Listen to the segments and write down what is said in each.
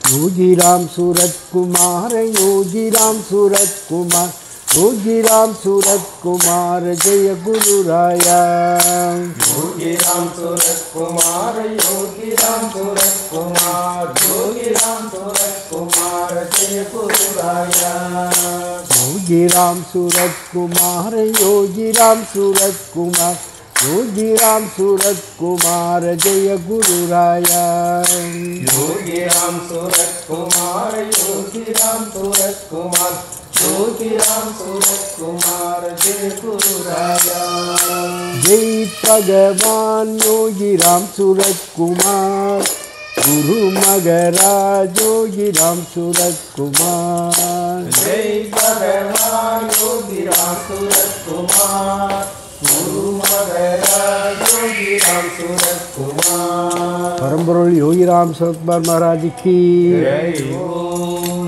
योगी राम सूरत कुमार योगी राम सूरत कुमार योगी राम सूरत कुमार जय गुरु राया योगी राम सूरत कुमार योगी राम सूरत कुमार योगी राम सूरत कुमार जय गुरु राया योगी राम सूरत कुमार योगी राम सूरत कुमार योगी राम सूरत कुमार जय गुरु राया योगी राम सूरत कुमार योगी राम सूरत कुमार योगी राम सूरत कुमार जय गुरु राया जय भगवान योगी राम सूरत कुमार गुरु मगराज योगी राम सूरत कुमार जय भगवान योगी राम सूरत कुमार गुरु मगराज योगी राम सूरत कुमार பரம்பொருள் யோகிராம் சரத்குமார் மகாராஜுக்கு जय ओम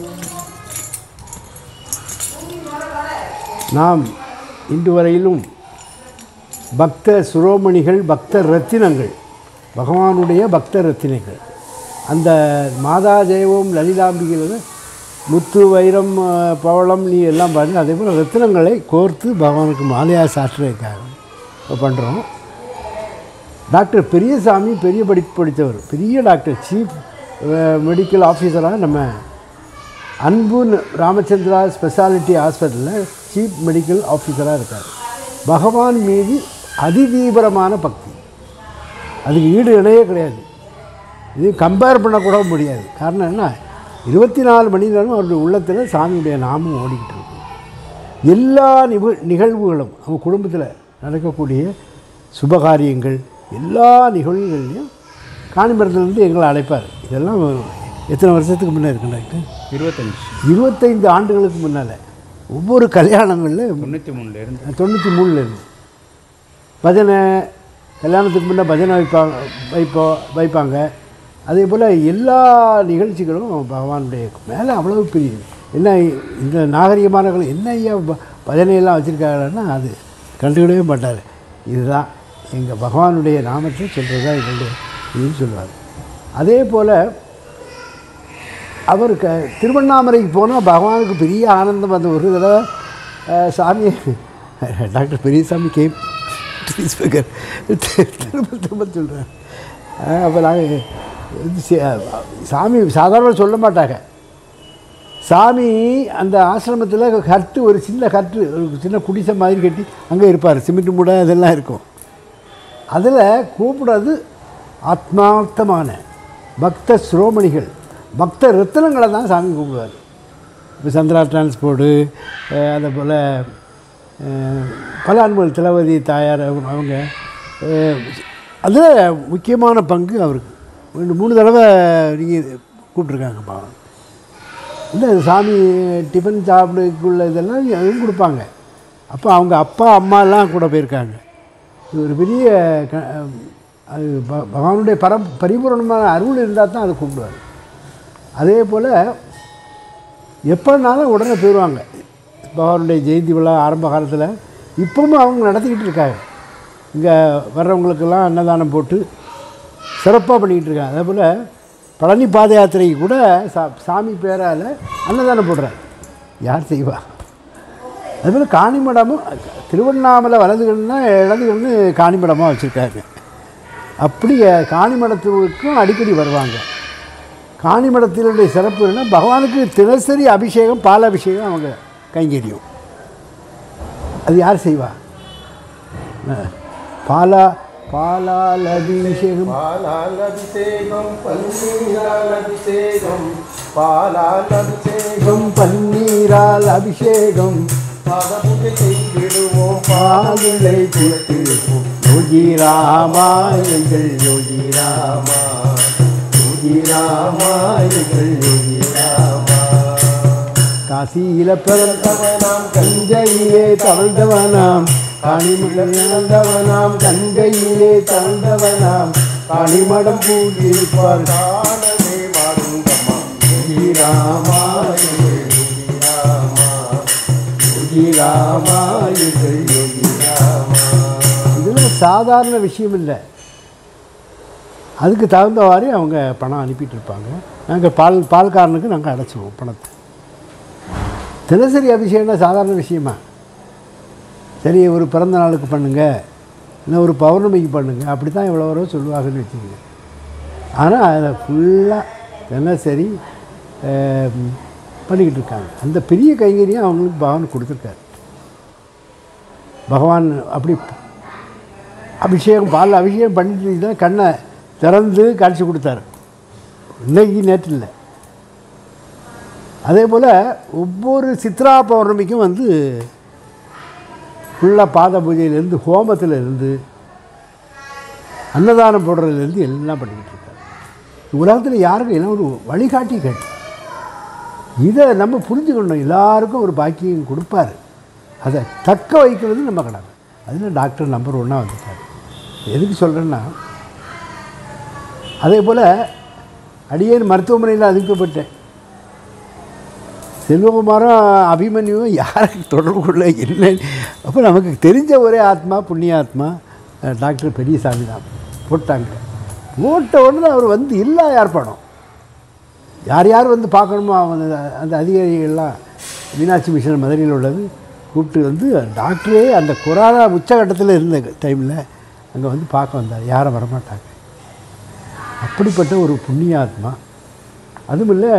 நாம் இன்று வரையிலும் பக்த சுரோமணிகள் பக்த ரத்தினங்கள் பகவானுடைய பக்த ரத்தினங்கள் அந்த மாதா ஜெயவோம் லலிதாம்பிகையில் முத்து வைரம் அஹ், பவளம் நீ எல்லாம் பாருங்க அதே போல் ரத்தினங்களை கோர்த்து பகவானுக்கு மாலையாக சாற்றுறதுக்காக பண்ணுறோம் டாக்டர் பெரியசாமி பெரிய படிப்பு படித்தவர் பெரிய டாக்டர் சீஃப் மெடிக்கல் ஆஃபீஸராக நம்ம அன்பு ந- ராமச்சந்திரா ஸ்பெஷாலிட்டி ஹாஸ்பிட்டலில் சீஃப் மெடிக்கல் ஆஃபீஸராக இருக்கார் பகவான் மீது அதிதீவிரமான பக்தி அதுக்கு ஈடு இணையே கிடையாது இது கம்பேர் பண்ணக்கூட முடியாது காரணம் என்ன இருபத்தி நாலு மணி நேரம் அவருடைய உள்ளத்தில் சாமியுடைய நாமம் ஓடிக்கிட்டு இருக்கும் எல்லா நிகழ் நிகழ்வுகளும் அவங்க குடும்பத்தில் நடக்கக்கூடிய சுபகாரியங்கள் எல்லா நிகழ்வுகள்லையும் காணிமரத்துலேருந்து எங்களை அழைப்பார் இதெல்லாம் எத்தனை வருஷத்துக்கு முன்னே இருக்கு டாக்டர் இருபத்தஞ்சி இருபத்தைந்து ஆண்டுகளுக்கு முன்னால் ஒவ்வொரு கல்யாணங்களில் தொண்ணூற்றி மூணுலேருந்து தொண்ணூற்றி மூணில் இருந்து பஜனை கல்யாணத்துக்கு முன்னே பஜனை வைப்பாங்க வைப்போ வைப்பாங்க அதே போல் எல்லா நிகழ்ச்சிகளும் பகவானுடைய மேலே அவ்வளவு பெரிய என்ன இந்த நாகரிகமானவர்கள் என்ன ஐயா ப- பஜனையெல்லாம் வச்சுருக்காங்கன்னா அது கண்டுக்கிடவே மாட்டார் இதுதான் எங்கள் பகவானுடைய நாமத்தை சொல்கிறது தான் எங்களுடைய இதுன்னு சொல்லுவார் அதே போல் அவர் க திருவண்ணாமலைக்கு போனால் பகவானுக்கு பெரிய ஆனந்தம் அந்த ஒரு தடவை அஹ், சாமி டாக்டர் பெரியசாமி கேம் ஸ்பீக்கர் திரும்ப திரும்ப சொல்கிறேன் அப்போ நாங்கள் சாமி சாதாரண சொல்ல மாட்டாங்க சாமி அந்த ஆசிரமத்தில் கட்டு ஒரு சின்ன கட்டு ஒரு சின்ன குடிசை மாதிரி கட்டி அங்கே இருப்பார் சிமெண்ட் மூடை அதெல்லாம் இருக்கும் அதில் கூப்பிடாது ஆத்மார்த்தமான பக்த சிரோமணிகள் பக்த ரத்தினங்களை தான் சாமி கூப்பிடுவார் இப்போ சந்திரா டிரான்ஸ்போர்ட்டு அதே போல் பல அன்புகள் திலவதி தாயார் அவங்க அவங்க அதில் முக்கியமான பங்கு அவருக்கு ரெண்டு மூணு தடவை நீங்கள் கூப்பிட்ருக்காங்கப்பா இல்லை சாமி டிஃபன் சாப்பிடுக்குள்ள இதெல்லாம் அதுவும் கொடுப்பாங்க அப்போ அவங்க அப்பா அம்மாலாம் கூட போயிருக்காங்க இது ஒரு பெரிய க அது ப பகவானுடைய பர பரிபூரணமான அருள் இருந்தால் தான் அதை கூப்பிடுவார் அதே போல் எப்போனாலும் உடனே போயிடுவாங்க பகவானுடைய ஜெயந்தி விழா ஆரம்ப காலத்தில் இப்பவும் அவங்க நடத்திக்கிட்டு இருக்காங்க இங்கே வர்றவங்களுக்கெல்லாம் அன்னதானம் போட்டு சிறப்பாக பண்ணிக்கிட்டு இருக்காங்க அதே போல் பழனி பாத யாத்திரைக்கு கூட சா சாமி பேரால் அன்னதானம் போடுறாங்க யார் செய்வா அதுபோல் காணிமடமும் திருவண்ணாமலை வலதுகள்னா இடதுகள்னு காணிமடமாக வச்சுருக்காங்க அப்படி காணிமடத்துக்கும் அடிக்கடி வருவாங்க காணிமடத்தினுடைய சிறப்பு என்ன பகவானுக்கு தினசரி அபிஷேகம் பால் அபிஷேகம் அவங்க கைங்கரியம் அது யார் செய்வா அஹ், பாலா பாலால் அபிஷேகம் பாலால் அபிஷேகம் பன்னீரால் அபிஷேகம் பாலால் அபிஷேகம் பன்னீரால் அபிஷேகம் பாதபூஜை செய்திடுவோம் பாலிலை கொடுத்திருப்போம் யோகி ராமா எங்கள் யோகி ராமா யோகி ராமா எங்கள் யோகி ராமா காசியில பிறந்தவனாம் கங்கையிலே தவழ்ந்தவனாம் காணிமடையாண்டவனாம் கங்கையிலே தவழ்ந்தவனாம் காணிமடம் பூஜிப்பார் காணவே வாருங்கம்மா யோகி ராமா எங்கள் யோகி ராமா யோகி ராமா எங்கள் யோகி ராமா இதெல்லாம் சாதாரண விஷயம் இல்லை அதுக்கு தகுந்தவாறு அவங்க பணம் அனுப்பிட்டு இருப்பாங்க நாங்கள் பால் பால்காரனுக்கு நாங்கள் அடைச்சிடுவோம் பணத்தை தினசரி அபிஷேகம்னா சாதாரண விஷயமா சரி ஒரு பிறந்த நாளுக்கு பண்ணுங்க இல்லை ஒரு பௌர்ணமிக்கு பண்ணுங்க அப்படி தான் இவ்வளோ வரும் சொல்லுவாங்கன்னு வச்சுக்கோங்க ஆனால் அதை ஃபுல்லாக தினசரி அஹ், பண்ணிக்கிட்டு இருக்காங்க அந்த பெரிய கைங்கரியம் அவங்களுக்கு பகவான் கொடுத்துருக்காரு பகவான் அப்படி அபிஷேகம் பால் அபிஷேகம் பண்ணிட்டு தான் கண்ணை திறந்து காட்சி கொடுத்தாரு இன்னைக்கு நேற்று இல்லை அதே போல் ஒவ்வொரு சித்ரா பௌர்ணமிக்கும் வந்து ஃபுல்லாக பாத பூஜையிலேருந்து ஹோமத்தில் இருந்து அன்னதானம் போடுறதுலேருந்து எல்லாம் பண்ணிக்கிட்டு இருக்காரு உலகத்தில் யாருக்கும் என்ன ஒரு வழிகாட்டி கேட்டு இதை நம்ம புரிஞ்சுக்கணும் எல்லாருக்கும் ஒரு பாக்கியம் கொடுப்பாரு அதை தக்க வைக்கிறது நம்ம கடமை அதில் டாக்டர் நம்பர் ஒன்னாக வந்துட்டார் எதுக்கு சொல்கிறேன்னா அதே போல் அடியேன் மருத்துவமனையில் அதுக்கப்பட்டேன் செல்வகுமாரும் அபிமன்யுவும் யாருக்கு தொடர்பு கொள்ள என்ன அப்போ நமக்கு தெரிஞ்ச ஒரே ஆத்மா புண்ணிய ஆத்மா அஹ், டாக்டர் பெரியசாமி தான் போட்டாங்க போட்ட உடனே அவர் வந்து இல்லா ஏற்பாடும் யார் யார் வந்து பார்க்கணுமோ அவங்க அந்த அதிகாரிகள்லாம் மீனாட்சி மிஷன் மதுரையில் உள்ளது கூப்பிட்டு வந்து டாக்டரே அந்த கொரோனா உச்சகட்டத்தில் இருந்த டைமில் அங்கே வந்து பார்க்க வந்தார் யாரும் வரமாட்டாங்க அப்படிப்பட்ட ஒரு புண்ணியாத்மா அதுவும் இல்லை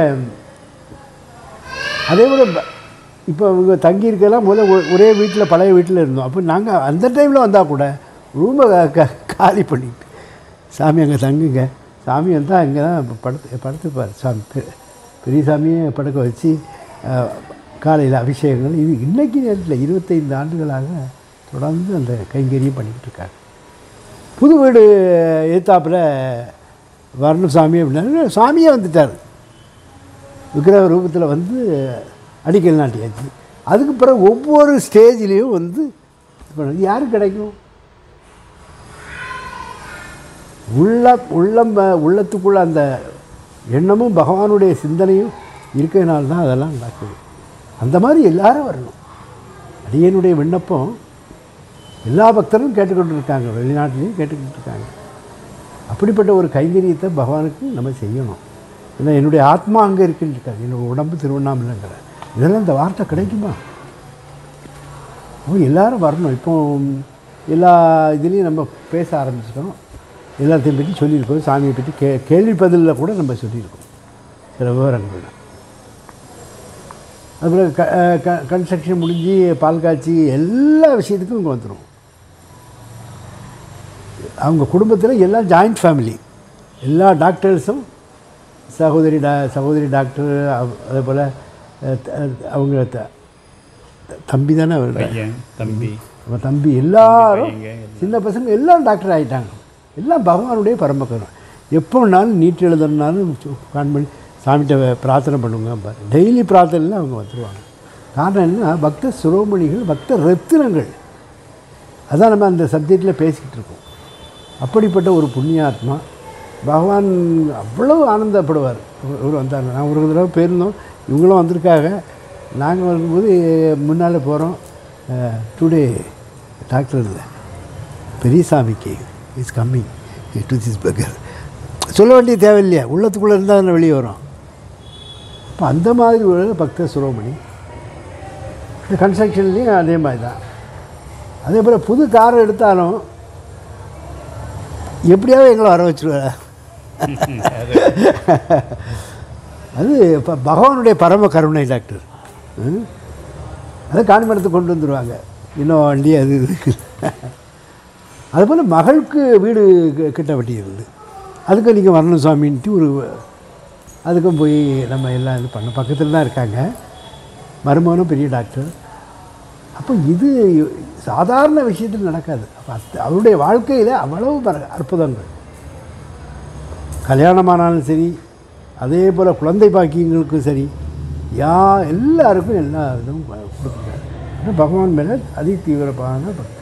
அதே போல் இப்போ இவங்க தங்கியிருக்கலாம் முதல்ல ஒ- ஒரே வீட்டில் பழைய வீட்டில் இருந்தோம் அப்போ நாங்கள் அந்த டைமில் வந்தால் கூட ரூமை க காலி பண்ணிட்டு சாமி அங்கே தங்குங்க சாமி வந்தால் அங்கே தான் படுத்து படுத்துப்பார் சாமி பெ- பெரிய சாமியை படுக்க வச்சு காலையில் அபிஷேகங்கள் இது இன்னைக்கு நேரத்தில் இருபத்தைந்து ஆண்டுகளாக தொடர்ந்து அந்த கைங்கரியம் பண்ணிக்கிட்டு இருக்காங்க புது வீடு எதிர்த்தாப்புல வரணும் சாமி அப்படின்னா சாமியே வந்துட்டார் விக்கிரக ரூபத்தில் வந்து அடிக்கல் நாட்டியாச்சு அதுக்கு பிறகு ஒவ்வொரு ஸ்டேஜ்லேயும் வந்து இது பண்ணது யாருக்கு கிடைக்கும் உள்ள உள்ளம் உள்ளத்துக்குள்ள அந்த எண்ணமும் பகவானுடைய சிந்தனையும் இருக்கிறதுனால தான் அதெல்லாம் நடக்குது அந்த மாதிரி எல்லாரும் வரணும் அடியனுடைய விண்ணப்பம் எல்லா பக்தரும் கேட்டுக்கொண்டு இருக்காங்க வெளிநாட்டிலையும் கேட்டுக்கிட்டு இருக்காங்க அப்படிப்பட்ட ஒரு கைங்கரியத்தை பகவானுக்கு நம்ம செய்யணும் ஏன்னா என்னுடைய ஆத்மா அங்கே இருக்குன்னு இருக்காது என்னோட உடம்பு திருவண்ணாமலைங்கிற இதெல்லாம் இந்த வார்த்தை கிடைக்குமா அப்போ எல்லாரும் வரணும் இப்போ எல்லா இதுலேயும் நம்ம பேச ஆரம்பிச்சிட்டோம் எல்லாத்தையும் பற்றி சொல்லியிருக்கோம் சாமியை பற்றி கே கேள்வி பதிலில் கூட நம்ம சொல்லியிருக்கோம் சில விவரங்கள் அதுபோல் க க கன்ஸ்ட்ரக்ஷன் முடிஞ்சு பால் காய்ச்சி எல்லா விஷயத்துக்கும் இங்கே வந்துடும் அவங்க குடும்பத்தில் எல்லாம் ஜாயிண்ட் ஃபேமிலி எல்லா டாக்டர்ஸும் சகோதரி டா சகோதரி டாக்டர் அவ- அதே போல் அஹ், த- அவங்க த- தம்பி தானே அவர் பையன் தம்பி அவன் தம்பி எல்லாரும் பையங்க சின்ன பசங்க எல்லாம் டாக்டர் ஆகிட்டாங்க எல்லாம் பகவானுடைய பரமக்கரம் எப்போனாலும் நீட் எழுதணுனாலும் கான் பண்ணி சாமிகிட்ட பிரார்த்தனை பண்ணுங்க டெய்லி பிரார்த்தனையில் அவங்க வந்துடுவாங்க காரணம் என்ன பக்த சிரோமணிகள் பக்த ரத்தினங்கள் அதான் நம்ம அந்த சப்ஜெக்டில் பேசிக்கிட்டு இருக்கோம் அப்படிப்பட்ட ஒரு புண்ணியாத்மா பகவான் அவ்வளவு ஆனந்தப்படுவார் இவர் வந்தாங்க நான் ஒரு தடவை போயிருந்தோம் இவங்களும் வந்திருக்காங்க நாங்கள் வரும்போது முன்னால் போகிறோம் டுடே டாக்டர் இல்லை பெரியசாமிக்கு is coming to this burger சொல்ல வேண்டிய தேவையில்லையா உள்ளத்துக்குள்ளே இருந்தால் தானே வெளியே வரும் இப்போ அந்த மாதிரி ஒரு பக்த சுரோமணி இந்த கன்ஸ்ட்ரக்ஷன்லேயும் அதே மாதிரி தான் அதே போல் புது கார் எடுத்தாலும் எப்படியாவது எங்களை வர வச்சுருவார் அது இப்போ பகவானுடைய பரம கருணை டாக்டர் ம்? அதை காணிமடத்துக்கு கொண்டு வந்துடுவாங்க இன்னும் வண்டி அது இது அதுபோல் மகளுக்கு வீடு கி- கிட்ட வேண்டியிருந்தது அதுக்கும் நீங்கள் வரணும் சுவாமின்ட்டு ஒரு அதுக்கும் போய் நம்ம எல்லாம் இது பண்ணோம் பக்கத்தில் தான் இருக்காங்க மருமகனும் பெரிய டாக்டர் அப்போ இது சாதாரண விஷயத்தில் நடக்காது அப்போ அத்த- அவருடைய வாழ்க்கையில் அவ்வளவு பர- அற்புதங்கள் கல்யாணமானாலும் சரி அதே போல் குழந்தை பாக்கியங்களுக்கும் சரி யா எல்லாருக்கும் எல்லா இதுவும் கொ- கொடுத்துருக்காரு ஆனா பகவான் மேலே அதி தீவிரமான பக்தி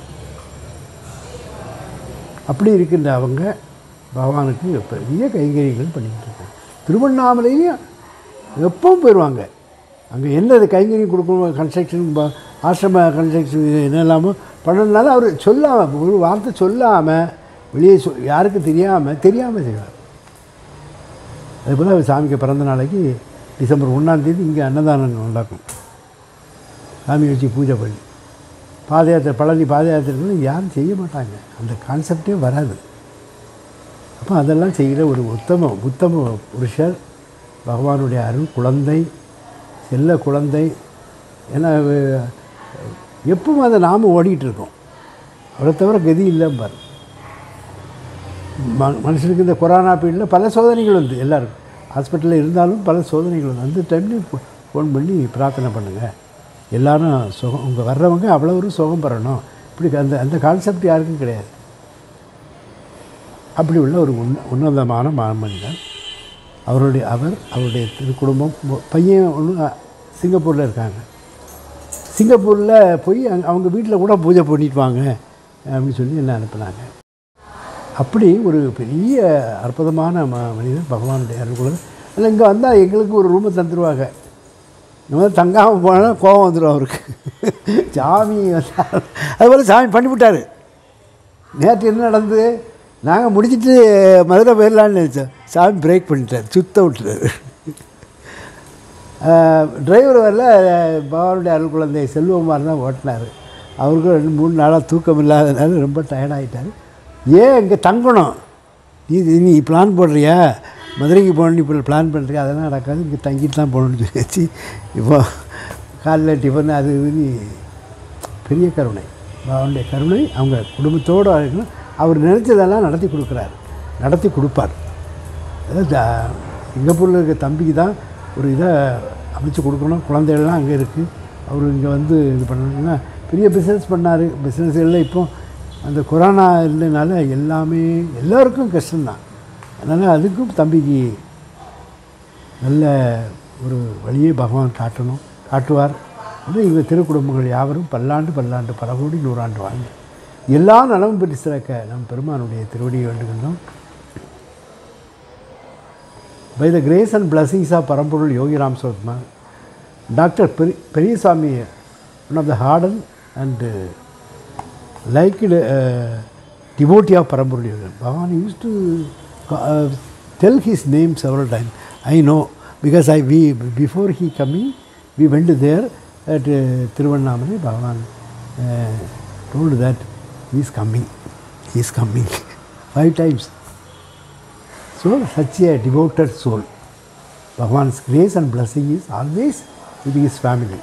அப்படி இருக்கின்ற அவங்க பகவானுக்கு பெரிய கைங்கரியங்கள் பண்ணிக்கிட்டு இருக்காங்க திருவண்ணாமலையிலையும் எப்பவும் போயிடுவாங்க அங்கே என்ன இது கைங்கரியம் கொடுக்கணும் கன்ஸ்ட்ரக்ஷன் ஆசிரம கன்ஸ்ட்ரக்ஷன் என்ன இல்லாமல் பண்ணதுனால அவர் சொல்லாமல் ஒரு வார்த்தை சொல்லாமல் வெளியே சொல் யாருக்கும் தெரியாமல் தெரியாமல் செய்வார் அதுபோல் அவர் சாமிக்கு பிறந்த நாளைக்கு டிசம்பர் ஒன்றாந்தேதி இங்கே அன்னதானம் நடக்கும் சாமி வச்சு பூஜை பண்ணி பாத யாத்திரை பழனி பாத யாத்திரை யாரும் செய்ய மாட்டாங்க அந்த கான்செப்டே வராது அப்போ அதெல்லாம் செய்கிற ஒரு உத்தம உத்தம புருஷர் பகவானுடைய அருள் குழந்தை செல்ல குழந்தை ஏன்னா அஹ், எப்பவும் அதை நாம் ஓடிட்டு இருக்கோம் அவரை தவிர கதி இல்லைம்பார் ம மனுஷனுக்கு இந்த கொரோனா பீரியடில் பல சோதனைகள் வந்து எல்லாருக்கும் ஹாஸ்பிட்டலில் இருந்தாலும் பல சோதனைகள் வந்து அந்த டைம்லேயும் ஃபோன் பண்ணி பிரார்த்தனை பண்ணுங்கள் எல்லாரும் சுகம் உங்க வர்றவங்க அவ்வளோ ஒரு சுகம் பெறணும் இப்படி அந்த அந்த கான்செப்ட் யாருக்கும் கிடையாது அப்படி உள்ள ஒரு உன்ன உன்னதமான மாமனிதர் அவருடைய அவர் அவருடைய திருக்குடும்பம் மொ- பையன் ஒன்று சிங்கப்பூரில் இருக்காங்க சிங்கப்பூரில் போய் அங்க- அவங்க வீட்டில் கூட பூஜை பண்ணிட்டு வாங்க அப்படின்னு சொல்லி என்ன அனுப்புனாங்க அப்படி ஒரு பெரிய அற்புதமான ம மனிதர் பகவானுடைய அருள்குலர் அதில் இங்கே வந்தால் எங்களுக்கு ஒரு ரூமை தந்துடுவாங்க இந்த மாதிரி தங்காமல் போனால் கோபம் வந்துடும் அவருக்கு சாமி வந்தார் அதுபோல் சாமி பண்ணிவிட்டார் நேற்று என்ன நடந்தது நாங்கள் முடிச்சிட்டு மதுரை போயிடலான்னு நினச்சோம் சாமி பிரேக் பண்ணிட்டார் சுத்த விட்டுறாரு டிரைவர் வரல பகவானுடைய அருள் குழந்தை செல்வகுமார் தான் ஓட்டினார் அவருக்கும் ரெண்டு மூணு நாளாக தூக்கம் இல்லாதனால ரொம்ப டயர்டாகிட்டார் ஏன் இங்கே தங்கணும் நீ நீ பிளான் போடுறியா மதுரைக்கு போகணும் இப்போ பிளான் பண்ணுறியா அதெல்லாம் நடக்காது இங்கே தங்கிட்டு தான் போகணும்னு சொல்லியாச்சு இப்போ காலைல டிஃபன் அது இதுன்னு பெரிய கருணை அவனுடைய கருணை அவங்க குடும்பத்தோடு இருக்கணும் அவர் நினச்சதெல்லாம் நடத்தி கொடுக்குறாரு நடத்தி கொடுப்பார் அதாவது த- சிங்கப்பூரில் இருக்க தம்பிக்கு தான் ஒரு இதை அமைச்சு கொடுக்கணும் குழந்தைகள்லாம் அங்கே இருக்குது அவர் இங்கே வந்து இது பண்ணணும்னா பெரிய பிஸ்னஸ் பண்ணார் பிஸ்னஸ் எல்லாம் இப்போ அந்த கொரோனா இருந்ததுனால எல்லாமே எல்லாருக்கும் கஷ்டம்தான் அதனால் அதுக்கும் தம்பிக்கு நல்ல ஒரு வழியை பகவான் காட்டணும் காட்டுவார் அது இவங்க திருக்குடும்பங்கள் யாவரும் பல்லாண்டு பல்லாண்டு பல கோடி நூறாண்டு வாழ்ந்து எல்லா நலமும் பெற்று சிறக்க நம் பெருமானுடைய திருவடியை வேண்டுகின்றோம் By the grace and blessings of Parampurul Yogi Ram Sotma, Dr. Peri- Periyaswamy, one of the hardened and uh, liked uh, devotee of Parampurul Yogi, Bhavan used to uh, tell his name several times. I know because I we before he coming, we went there at uh, Tiruvannamalai. Bhavan uh, told that he is coming, he is coming five times. So, such a devoted soul, Bhagavan's grace and blessing is always with his family.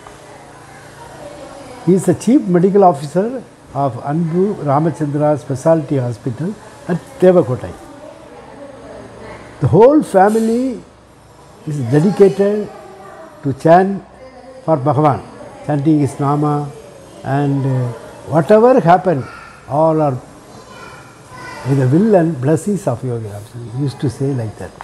He is the chief medical officer of Anbu Ramachandra Specialty Hospital at Tevakotai. The whole family is dedicated to chant for Bhagavan, chanting his Nama and uh, whatever happened, all are by the will and blessings of Yogi Ram. He used to say like that.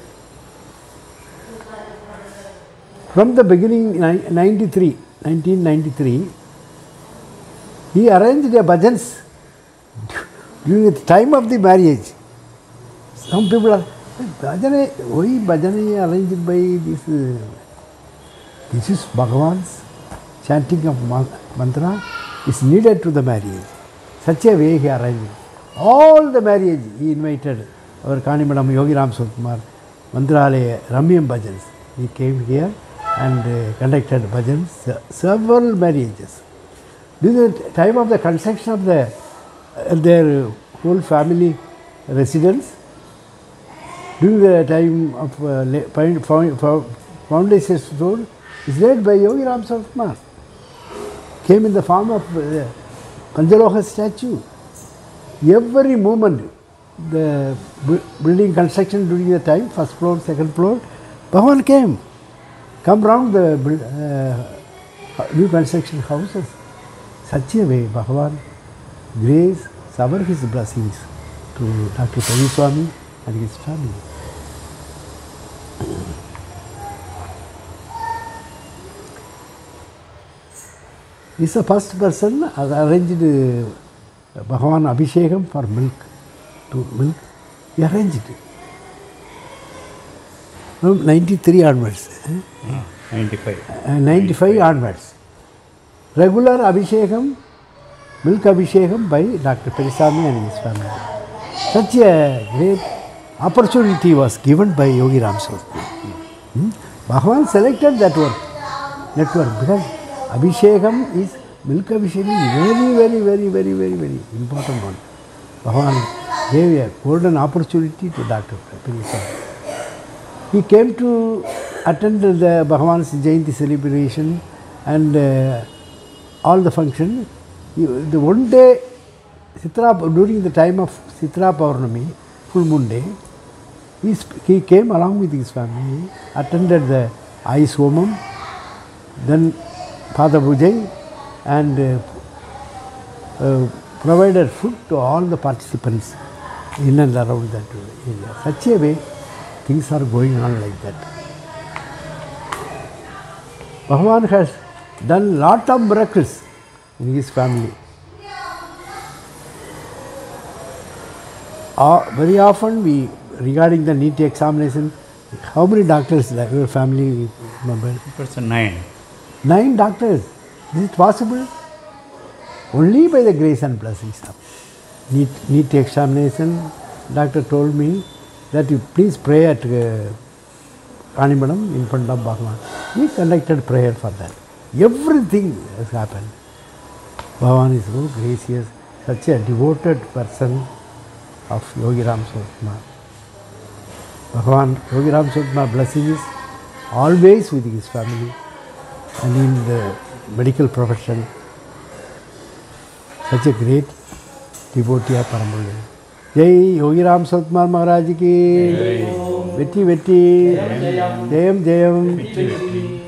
From the beginning, ni- 93, 1993, he arranged a bhajans during the time of the marriage. Some people are, bhajane, why bhajane arranged by this? uh, This is Bhagavan's chanting of ma- mantra is needed to the marriage. Such a way he arranged. All the marriage he invited our Kanimadam Yogi Ram Sutkumar, Mantralaya, Ramyam Bhajans. He came here and uh, conducted bhajans, se- several marriages. During the time of the construction of the, uh, their whole family residence, during the time of uh, la- found- found- found- foundation stone is laid by Yogi Ram Sarkumar. Came in the form of uh, Panjaloha statue. Every moment, the bu- building construction during the time, first floor, second floor, Bhavan came. Come round the buil- uh, new construction houses. Such a way, Bhagavan grace, shower his blessings to Dr. Swami and his family. He is the first person who arranged uh, Bhagavan Abhishekam for milk. To milk, he arranged it. From 93 onwards, eh? Ninety five uh, 95 onwards. Regular Abhishekam, milk Abhishekam by Dr. Perisami and his family. Such a great opportunity was given by Yogi Ram Swami. Hmm? Bhagavan selected that work, network because Abhishekam is milk Abhishekam is very, very, very, very, very, very important one. Bhagavan gave a golden opportunity to Dr. Kapil He came to attend the Bhagavan's Jayanti celebration and uh, all the function. He, the one day, Sitra, during the time of Sitra Paurnami, full moon day, he, sp- he came along with his family, attended the ice homam, then Pada Pujai, and uh, uh, provided food to all the participants in and around that area. Such a way, things are going on like that. Bhagavan has done lot of miracles in his family. Uh, very often we, regarding the NEET examination, how many doctors that your family member? Person nine. Nine doctors. Is it possible? Only by the grace and blessings of NEET, NEET examination. Doctor told me that you please pray at uh, Kanimadam in front of Bhagavan. He conducted prayer for that. Everything has happened. Bhagavan is so gracious, such a devoted person of Yogi Ram Sotma. Bhagavan, Yogi Ram Sotma blessing is always with his family and in the medical profession. Such a great devotee of Paramulli. Jai Yogiram சத்மார் மகாராஜுக்கு வெற்றி வெற்றி ஜெயம் ஜெயம்